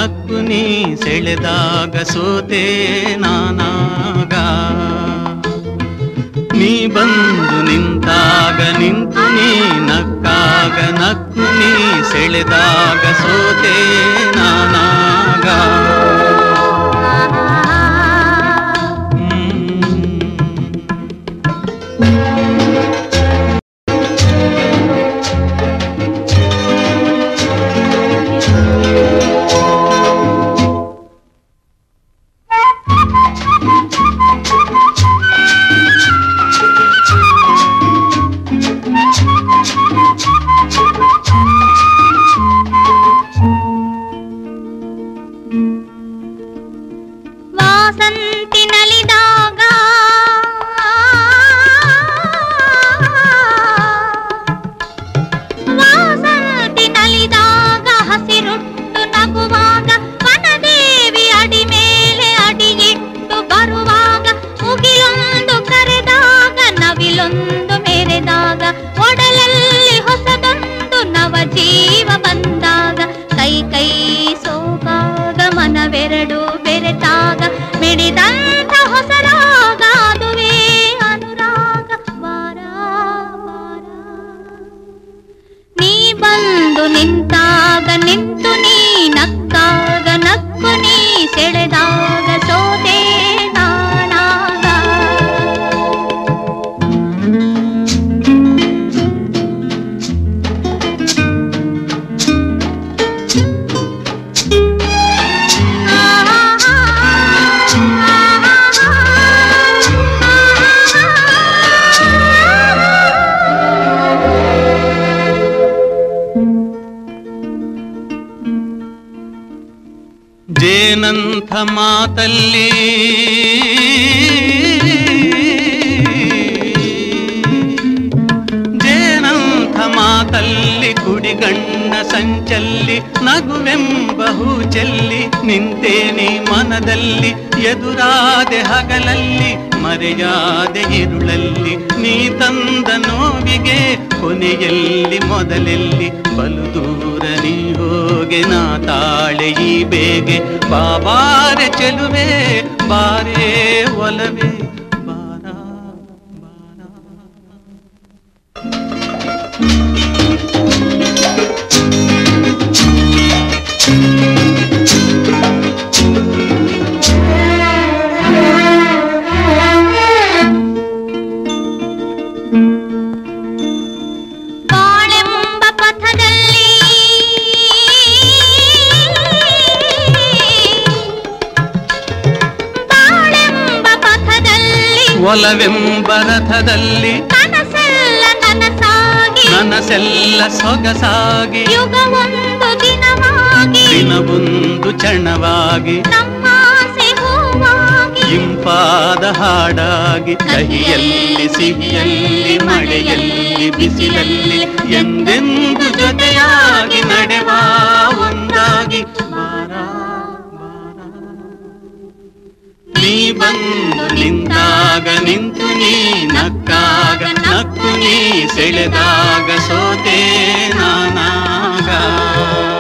ನಕ್ಕು ನೀ ಸೆಳೆದಾಗ ಸೋತೆ ನಾನಾಗ ನೀ ಬಂದು ನಿಂತಾಗ ನಿಂತು ನೀ ನಕ್ಕಾಗ ನಕ್ಕು ನೀ ಸೆಳೆದಾಗ ಸೋತೆ ನಾನಾಗ ಹ್ಮ್. ವಾಸಂತಿ ನಲಿದಾಗ ವಾಸಂತಿ ನಲಿದಾಗ ಹಸಿರುಟ್ಟು ನಗುವಾಗ ವನದೇವಿ ಅಡಿ ಮೇಲೆ ಅಡಿಯಿಟ್ಟು ಬರುವಾಗ ಮುಗಿಲೊಂದು ಕರೆದಾಗ ನವಿಲೊಂದು ಮೆರೆದಾಗ ಒಡಲಲ್ಲಿ ಹೊಸದೊಂದು ನವ ಜೀವ ಬಂದಾಗ ಕೈ ಕೈ ಸೋಕಾಗ ಮನವೆರಡು ಬೆರೆತಾಗ ಮಿಡಿದಂತ ಹೊಸರಾಗ ಅದುವೇ ಅನುರಾಗ ವಾರ ವಾರ ನೀ ಬಂದು ನಿಂತಾಗ ನಿಂತು ನೀ ನಕ್ಕಾಗ ನಕ್ಕು ನೀ ಸೆಳೆದಾಗ ಸೋತೆ ನಾನಾಗ ಜೇನಂಥ ಮಾತಲ್ಲಿ ಜೇನಂಥ ಮಾತಲ್ಲಿ ಕುಡಿಗಣ್ಣ ಸಂಚಲ್ಲಿ ನಗುವೆಂಬ ಹೂ ಚೆಲ್ಲಿ ನಿಂತೇನೆ ಮನದಲ್ಲಿ ಎದುರಾದೆ ಹಗಲಲ್ಲಿ ಮರೆಯಾದೆ ಇರುಳಲ್ಲಿ ನೀ ತಂದ ನೋವಿಗೆ ಕೊನೆಯಲ್ಲಿ ಮೊದಲೆಲ್ಲಿ ಬಲು ದೂರ ನೀ ಹೋಗೆ ನಾ ತಾಳೆ ಈ ಬೇಗೆ ಬಾಬಾರೆ ಚೆಲುವೆ ಬಾರೇ ಒಲವೇ ಬಾರ ಬಾರ ಬಾಳೆಂಬ ಪಥದಲ್ಲಿ ಬಾಳೆಂಬ ಪಥದಲ್ಲಿ ಒಲವೆಂಬ ರಥದಲ್ಲಿ ಕನಸೆಲ್ಲ ನನಸಾಗಿ ನನಸೆಲ್ಲ ಸೊಗಸಾಗಿ ಯುಗವೊಂದು ದಿನವಾಗಿ ದಿನವೊಂದು ಚಣವಾಗಿ ನಮ್ಮಾಸೆ ಹೂವಾಗಿ ಇಂಪಾದ ಹಾಡಾಗಿ ಕಹಿಯಲ್ಲಿ ಸಿಹಿಯಲ್ಲಿ ಮಳೆಯಲ್ಲಿ ಬಿಸಿಲಲ್ಲಿ ಎಂದೆಂದು ಜೊತೆಯಾಗಿ ನಡೆವ ಒಂದಾಗಿ ಬಾರ ಬಾರ. ನೀ ಬಂದು ನಿಂತಾಗ ನಿಂತು ನೀ ನಕ್ಕಾಗ ನಕ್ಕು ನೀ ಸೆಳೆದಾಗ ಸೋತೆ ನಾನಾಗ